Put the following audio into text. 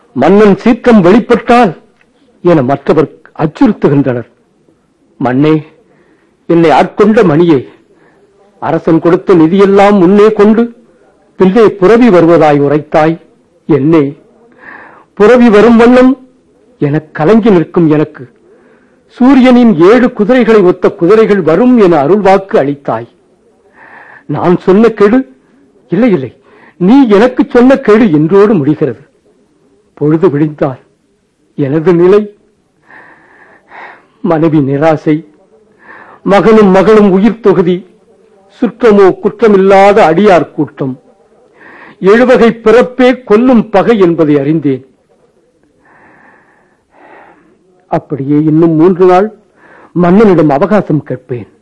மன்னன் சீற்றம் வெளிப்பட்டால் என மற்றவர் அச்சுறுத்துகின்றனர் மண்ணே என்னை ஆட்கொண்ட மணியே அரசன் கொடுத்த நிதியெல்லாம் முன்னே கொண்டு பிள்ளை புறவி வருவதாய் உரைத்தாய் என்னே புறவி வரும் வண்ணம் எனக் கலங்கி நிற்கும் எனக்கு சூரியனின் ஏழு குதிரைகளை ஒத்த குதிரைகள் வரும் என அருள்வாக்கு அளித்தாய் நான் சொன்ன கெடு இல்லை இல்லை நீ எனக்கு சொன்ன கெடு என்றோடு முடிகிறது பொழுது விழிந்தால் எனது நிலை மனைவி நிராசை மகனும் மகளும் உயிர் தொகுதி சுற்றமோ குற்றமில்லாத அடியார் கூட்டம் எழுவகை பிறப்பே கொல்லும் பகை என்பதை அறிந்தேன் அப்படியே இன்னும் மூன்று நாள் மன்னனிடம் அவகாசம் கேட்பேன்